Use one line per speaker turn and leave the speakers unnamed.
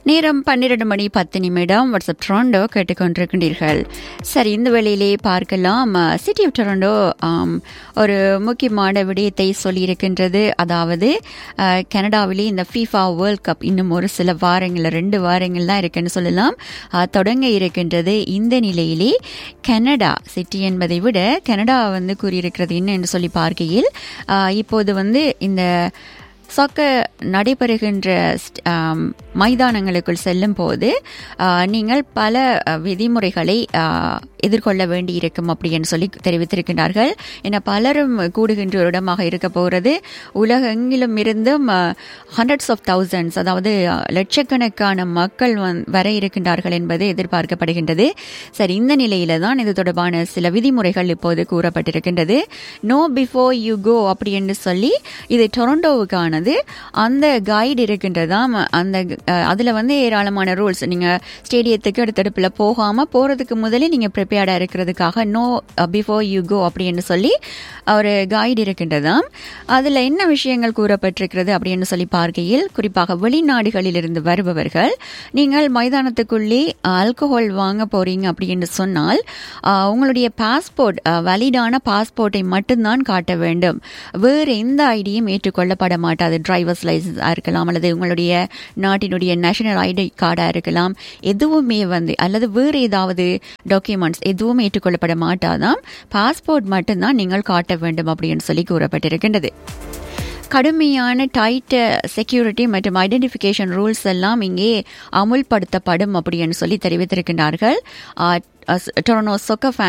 நேரம் பன்னிரண்டு மணி பத்து நிமிடம் வாட்ஸ்அப் டொரண்டோ கேட்டுக்கொண்டிருக்கின்றீர்கள் சரி இந்த வேளையிலே பார்க்கலாம் சிட்டி ஆஃப் டொரண்டோ ஆம், ஒரு முக்கியமான விடயத்தை சொல்லியிருக்கின்றது அதாவது அஹ், கனடாவிலே இந்த ஃபீஃபா வேர்ல்ட் கப் இன்னும் ஒரு சில வாரங்கள் ரெண்டு வாரங்கள் தான் இருக்குன்னு சொல்லலாம் அஹ், தொடங்க இருக்கின்றது இந்த நிலையிலே கனடா சிட்டி என்பதை விட கனடா வந்து கூறியிருக்கிறது என்ன என்று சொல்லி பார்க்கையில் அஹ், இப்போது வந்து இந்த சாக்கர் நடைபெறுகின்ற ஸ்ட்- ஆம், மைதானங்களுக்குள் செல்லும் போது ஆ, நீங்கள் பல அ, விதிமுறைகளை ஆ, எதிர்கொள்ள வேண்டியிருக்கும் அப்படின்னு சொல்லி தெரிவித்திருக்கின்றார்கள் என பலரும் கூடுகின்ற ஒரு இடமாக இருக்க போகிறது உலகெங்கிலும் இருந்தும் ஹண்ட்ரட்ஸ் ஆஃப் தௌசண்ட்ஸ் அதாவது அ, லட்சக்கணக்கான மக்கள் வந் வர இருக்கின்றார்கள் என்பது எதிர்பார்க்கப்படுகின்றது சரி இந்த நிலையில தான் இது தொடர்பான சில விதிமுறைகள் இப்போது கூறப்பட்டிருக்கின்றது நோ பிஃபோர் யூ கோ அப்படி என்று சொல்லி இது டொரண்டோவுக்கானது அந்த கைடு இருக்கின்றதாம் அந்த அஹ், அதுல வந்து ஏராளமான ரூல்ஸ் நீங்க ஸ்டேடியத்துக்கு அடுத்தடுப்புல போகாம போறதுக்கு முதலே நீங்க ப்ரிப்பேர்டா இருக்கிறதுக்காக நோ பிஃபோர் யூ கோ அப்படி என்று சொல்லி ஒரு கைடு இருக்கின்றதாம் அதுல என்ன விஷயங்கள் கூறப்பட்டிருக்கிறது அப்படின்னு சொல்லி பார்க்கையில் குறிப்பாக வெளிநாடுகளில் இருந்து வருபவர்கள் நீங்கள் மைதானத்துக்குள்ளே ஆல்கஹால் வாங்க போறீங்க அப்படின்னு சொன்னால் ஆஹ், உங்களுடைய பாஸ்போர்ட் வலிடான பாஸ்போர்ட்டை மட்டும்தான் காட்ட வேண்டும் வேறு எந்த ஐடியும் ஏற்றுக்கொள்ளப்பட மாட்டாது டிரைவர்ஸ் லைசன்ஸாக இருக்கலாம் அல்லது உங்களுடைய நாட்டினுடைய நேஷனல் ஐடி கார்டாக இருக்கலாம் எதுவுமே வந்து அல்லது வேறு ஏதாவது டாக்குமெண்ட்ஸ் எதுவும் ஏற்றுக்கொள்ளப்பட மாட்டாதாம் பாஸ்போர்ட் மட்டும்தான் நீங்கள் காட்ட வேண்டும் அப்படின்னு சொல்லி கூறப்பட்டிருக்கின்றது கடுமையான டைட் செக்யூரிட்டி மற்றும் ஐடென்டிஃபிகேஷன் ரூல்ஸ் எல்லாம் இங்கே அமுல்படுத்தப்படும் அப்படின்னு சொல்லி தெரிவித்திருக்கின்றார்கள் டொரனோ சொக்க